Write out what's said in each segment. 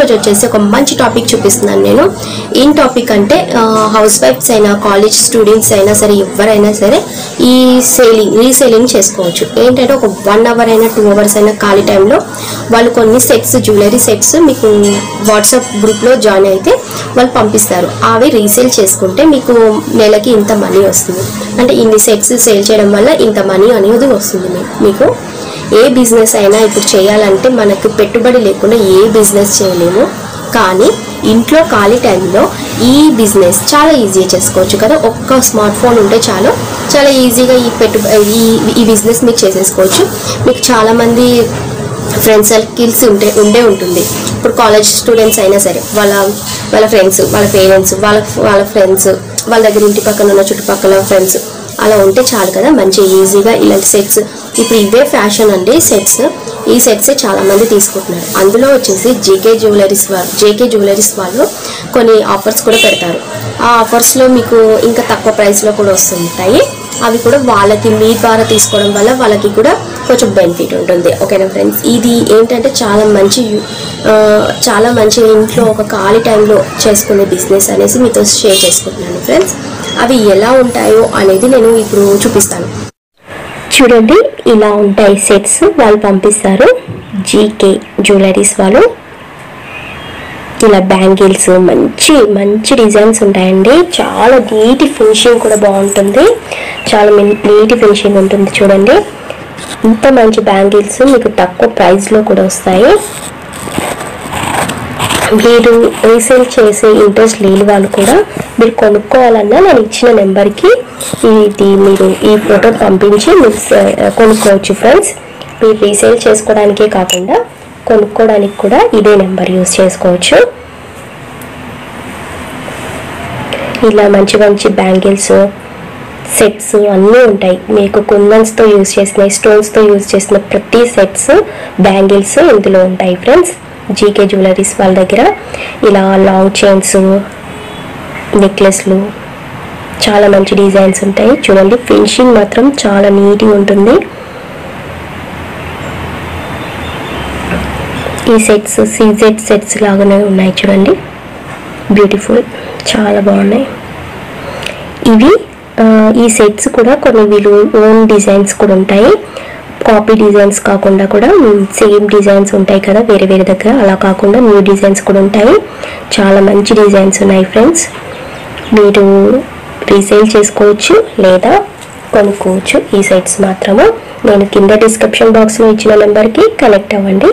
రోజు వచ్చేసి ఒక మంచి టాపిక్ చూపిస్తున్నాను నేను ఏం టాపిక్ అంటే హౌస్ వైఫ్స్ అయినా కాలేజ్ స్టూడెంట్స్ అయినా సరే ఎవరైనా సరే ఈ సేలింగ్ రీసేలింగ్ చేసుకోవచ్చు ఏంటంటే ఒక వన్ అవర్ అయినా టూ అవర్స్ అయినా ఖాళీ టైంలో వాళ్ళు కొన్ని సెట్స్ జ్యువెలరీ సెట్స్ మీకు వాట్సాప్ గ్రూప్లో జాయిన్ అయితే వాళ్ళు పంపిస్తారు అవి రీసేల్ చేసుకుంటే మీకు నెలకి ఇంత మనీ వస్తుంది అంటే ఇన్ని సెట్స్ సేల్ చేయడం వల్ల ఇంత మనీ అనేది వస్తుంది మీ- మీకు ఏ బిజినెస్ అయినా ఇప్పుడు చేయాలంటే మనకు పెట్టుబడి లేకుండా ఏ బిజినెస్ చేయలేము కానీ ఇంట్లో ఖాళీ టైంలో ఈ బిజినెస్ చాలా ఈజీగా చేసుకోవచ్చు కదా ఒక్క స్మార్ట్ ఫోన్ ఉంటే చాలు చాలా ఈజీగా ఈ పెట్టు ఈ ఈ బిజినెస్ మీకు చేసేసుకోవచ్చు మీకు చాలామంది ఫ్రెండ్స్ సర్కిల్స్ ఉంటే ఉండే ఉంటుంది ఇప్పుడు కాలేజ్ స్టూడెంట్స్ అయినా సరే వాళ్ళ వాళ్ళ ఫ్రెండ్స్ వాళ్ళ పేరెంట్స్ వాళ్ళ వాళ్ళ ఫ్రెండ్స్ వాళ్ళ దగ్గర ఇంటి పక్కన ఉన్న చుట్టుపక్కల ఫ్రెండ్స్ అలా ఉంటే చాలు కదా మంచి ఈజీగా ఇలాంటి సెట్స్ ఇప్పుడు ఇవే ఫ్యాషన్ అండి సెట్స్ ఈ సెట్స్ చాలా మంది తీసుకుంటున్నారు అందులో వచ్చేసి జేకే జ్యువెలరీస్ వాళ్ళు జేకే జ్యువెలరీస్ వాళ్ళు కొన్ని ఆఫర్స్ కూడా పెడతారు ఆ ఆఫర్స్లో మీకు ఇంకా తక్కువ ప్రైస్లో కూడా వస్తుంటాయి అవి కూడా వాళ్ళకి మీ ద్వారా తీసుకోవడం వల్ల వాళ్ళకి కూడా కొంచెం బెనిఫిట్ ఉంటుంది ఓకేనా ఫ్రెండ్స్ ఇది ఏంటంటే చాలా మంచి ఆ, చాలా మంచి ఇంట్లో ఒక ఖాళీ టైంలో చేసుకునే బిజినెస్ అనేసి మీతో షేర్ చేసుకుంటున్నాను ఫ్రెండ్స్ అవి ఎలా ఉంటాయో అనేది నేను ఇప్పుడు చూపిస్తాను చూడండి ఇలా ఉంటాయి సెట్స్ వాళ్ళు పంపిస్తారు జీకే జ్యువెలరీస్ వాళ్ళు ఇలా బ్యాంగిల్స్ మంచి మంచి డిజైన్స్ ఉంటాయండి చాలా నీటి ఫినిషింగ్ కూడా బాగుంటుంది చాలా నీటి ఫినిషింగ్ ఉంటుంది చూడండి ఇంత మంచి బ్యాంగిల్స్ మీకు తక్కువ ప్రైస్లో కూడా వస్తాయి మీరు రీసేల్ చేసే ఇంట్రెస్ట్ లేని వాళ్ళు కూడా మీరు కొనుక్కోవాలన్నా నేను ఇచ్చిన నెంబర్కి ఇది మీరు ఈ ఫోటో పంపించి మీరు స- కొనుక్కోవచ్చు ఫ్రెండ్స్ మీరు రీసేల్ చేసుకోవడానికే కాకుండా కొనుక్కోవడానికి కూడా ఇదే నెంబర్ యూస్ చేసుకోవచ్చు ఇలా మంచి మంచి బ్యాంగిల్స్ సెట్స్ అన్నీ ఉంటాయి మీకు కుందన్స్తో యూజ్ చేసిన స్టోన్స్తో యూజ్ చేసిన ప్రతి సెట్స్ బ్యాంగిల్స్ ఇందులో ఉంటాయి ఫ్రెండ్స్ జీకే జ్యువెలరీస్ వాళ్ళ దగ్గర ఇలా లాంగ్ చైన్స్ నెక్లెస్లు చాలా మంచి డిజైన్స్ ఉంటాయి చూడండి ఫినిషింగ్ మాత్రం చాలా నీట్గా ఉంటుంది ఈ సెట్స్ సీజెడ్ సెట్స్ లాగానే ఉన్నాయి చూడండి బ్యూటిఫుల్ చాలా బాగున్నాయి ఇవి ఆ, ఈ సెట్స్ కూడా కొన్ని వీళ్ళు ఓన్ డిజైన్స్ కూడా ఉంటాయి కాపీ డిజైన్స్ కాకుండా కూడా సేమ్ డిజైన్స్ ఉంటాయి కదా వేరే వేరే దగ్గర అలా కాకుండా న్యూ డిజైన్స్ కూడా ఉంటాయి చాలా మంచి డిజైన్స్ ఉన్నాయి ఫ్రెండ్స్ మీరు రీసేల్ చేసుకోవచ్చు లేదా కొనుక్కోవచ్చు ఈ సెట్స్ మాత్రము నేను కింద డిస్క్రిప్షన్ బాక్స్లో ఇచ్చిన నెంబర్కి కనెక్ట్ అవ్వండి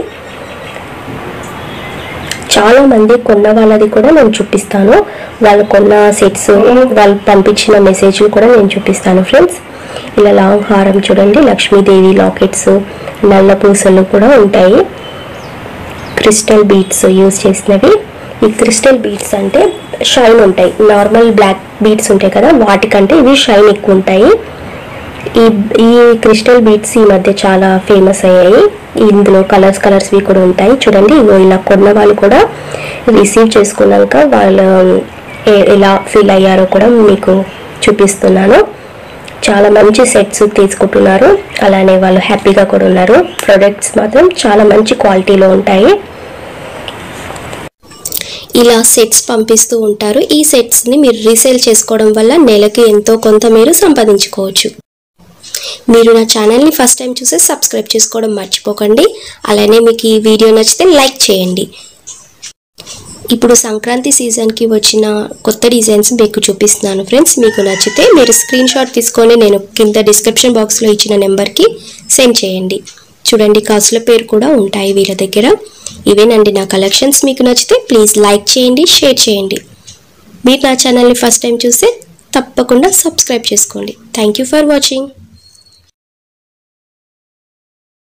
చాలా మంది కొన్న వాళ్ళది కూడా నేను చూపిస్తాను వాళ్ళు కొన్న సెట్స్ వాళ్ళు పంపించిన మెసేజ్లు కూడా నేను చూపిస్తాను ఫ్రెండ్స్ ఇలా లాంగ్ హారం చూడండి లక్ష్మీదేవి లాకెట్స్ నల్ల పూసలు కూడా ఉంటాయి క్రిస్టల్ బీడ్స్ యూజ్ చేసినవి ఈ క్రిస్టల్ బీడ్స్ అంటే షైన్ ఉంటాయి నార్మల్ బ్లాక్ బీడ్స్ ఉంటాయి కదా వాటికంటే ఇవి షైన్ ఎక్కువ ఉంటాయి ఈ ఈ క్రిస్టల్ బీడ్స్ ఈ మధ్య చాలా ఫేమస్ అయ్యాయి ఇందులో కలర్స్ కలర్స్వి కూడా ఉంటాయి చూడండి ఇగో ఇలా కొన్న వాళ్ళు కూడా రిసీవ్ చేసుకున్నాక వాళ్ళు ఏ- ఎలా ఫీల్ అయ్యారో కూడా మీకు చూపిస్తున్నాను చాలా మంచి సెట్స్ తీసుకుంటున్నారు అలానే వాళ్ళు హ్యాపీగా కూడా ఉన్నారు ప్రొడక్ట్స్ మాత్రం చాలా మంచి క్వాలిటీలో ఉంటాయి ఇలా సెట్స్ పంపిస్తూ ఉంటారు ఈ సెట్స్ని మీరు రీసేల్ చేసుకోవడం వల్ల నెలకి ఎంతో కొంత మీరు సంపాదించుకోవచ్చు మీరు నా ఛానల్ని ఫస్ట్ టైం చూస్తే సబ్స్క్రైబ్ చేసుకోవడం మర్చిపోకండి అలానే మీకు ఈ వీడియో నచ్చితే లైక్ చేయండి ఇప్పుడు సంక్రాంతి సీజన్కి వచ్చిన కొత్త డిజైన్స్ మీకు చూపిస్తున్నాను ఫ్రెండ్స్ మీకు నచ్చితే మీరు స్క్రీన్ షాట్ తీసుకొని నేను కింద డిస్క్రిప్షన్ బాక్స్లో ఇచ్చిన నెంబర్కి సెండ్ చేయండి చూడండి కాసుల పేరు కూడా ఉంటాయి వీళ్ళ దగ్గర ఇవేనండి నా కలెక్షన్స్ మీకు నచ్చితే ప్లీజ్ లైక్ చేయండి షేర్ చేయండి మీరు నా ఛానల్ని ఫస్ట్ టైం చూస్తే తప్పకుండా సబ్స్క్రైబ్ చేసుకోండి థ్యాంక్ యూ ఫర్ వాచింగ్